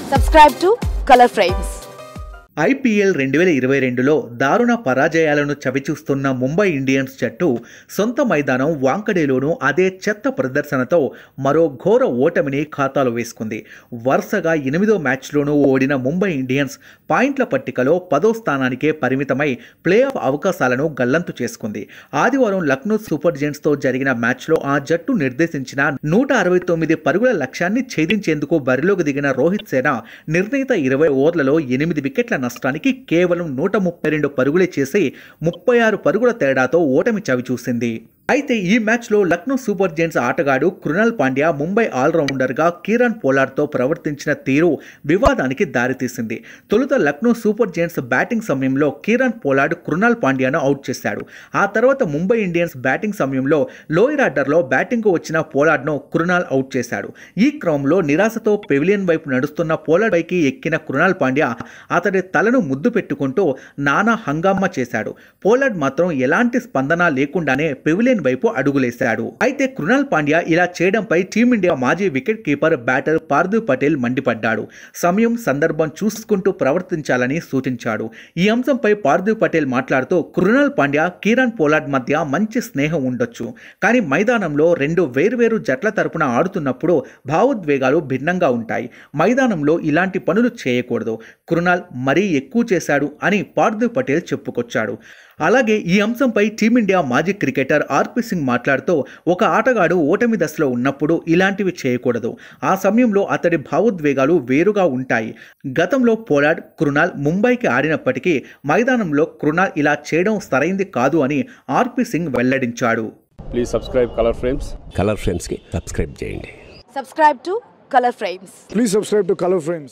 Subscribe to Color Frames. IPL రెండు వేల ఇరవై రెండులో దారుణ పరాజయాలను చవిచూస్తున్న ముంబై ఇండియన్స్ జట్టు సొంత మైదానం వాంకడేలోనూ అదే చెత్త ప్రదర్శనతో మరో ఘోర ఓటమిని ఖాతాలో వేసుకుంది వరుసగా ఎనిమిదో మ్యాచ్లోనూ ఓడిన ముంబై ఇండియన్స్ పాయింట్ల పట్టికలో పదో స్థానానికే పరిమితమై ప్లే ఆఫ్ అవకాశాలను గల్లంతు చేసుకుంది ఆదివారం లక్నో సూపర్ జెంట్స్తో జరిగిన మ్యాచ్లో ఆ జట్టు నిర్దేశించిన నూట అరవై తొమ్మిది పరుగుల లక్ష్యాన్ని ఛేదించేందుకు బరిలోకి దిగిన రోహిత్ సేన నిర్ణీత ఇరవై ఓవర్లలో ఎనిమిది వికెట్ల నష్టానికి కేవలం నూట ముప్పై రెండు పరుగులే చేసి ముప్పై ఆరు పరుగుల తేడాతో ఓటమి చవిచూసింది అయితే ఈ మ్యాచ్లో లక్నో సూపర్ జెంట్స్ ఆటగాడు కృణాల్ పాండ్యా ముంబై ఆల్రౌండర్గా కిరణ్ పోలార్డ్తో ప్రవర్తించిన తీరు వివాదానికి దారితీసింది తొలుత లక్నో సూపర్ జెంట్స్ బ్యాటింగ్ సమయంలో కిరణ్ పోలార్డ్ కృణాల్ పాండ్యాను అవుట్ చేశాడు ఆ తర్వాత ముంబై ఇండియన్స్ బ్యాటింగ్ సమయంలో లోయర్ ఆర్డర్లో బ్యాటింగ్కు వచ్చిన పోలార్డ్ను కృణాల్ అవుట్ చేశాడు ఈ క్రమంలో నిరాశతో పెవిలియన్ వైపు నడుస్తున్న పోలార్డ్ పైకి ఎక్కిన కృణాల్ పాండ్యా అతడి తలను ముద్దు పెట్టుకుంటూ నానా హంగామా చేశాడు పోలార్డ్ మాత్రం ఎలాంటి స్పందన లేకుండానే పెవిలియన్ వైపు అడుగులేశాడు అయితే కృణాల్ పాండ్యా ఇలా చేయడంపై టీమిండియా మాజీ wicket keeper batter Parthiv Patel మండిపడ్డాడు సమయం సందర్భం చూసుకుంటూ ప్రవర్తించాలని సూచించాడు ఈ అంశంపై పార్థివ్ పటేల్ మాట్లాడుతూ కృణాల్ పాండ్యా కిరణ్ పోలార్డ్ మధ్య మంచి స్నేహం ఉండొచ్చు కానీ మైదానంలో రెండు వేర్వేరు జట్ల తరపున ఆడుతున్నప్పుడు భావోద్వేగాలు భిన్నంగా ఉంటాయి మైదానంలో ఇలాంటి పనులు చేయకూడదు కృణాల్ మరీ ఎక్కువ చేశాడు అని పార్థివ్ పటేల్ చెప్పుకొచ్చాడు అలాగే ఈ అంశంపై టీమిండియా మాజీ క్రికెటర్ ఆర్పి సింగ్ మాట్లాడుతూ ఒక ఆటగాడు ఓటమి దశలో ఉన్నప్పుడు ఇలాంటివి చేయకూడదు ఆ సమయంలో అతడి భావోద్వేగాలు వేరుగా ఉంటాయి గతంలో పోలార్డ్ కృణాల్ ముంబైకి ఆడినప్పటికీ మైదానంలో కృణాల్ ఇలా చేయడం సరైంది కాదు అని ఆర్పి సింగ్ వెల్లడించాడు please subscribe Color Frames Color ఫ్రేమ్స్కి సబ్స్క్రైబ్ చేయండి Subscribe to Color Frames. Please subscribe to Color Frames.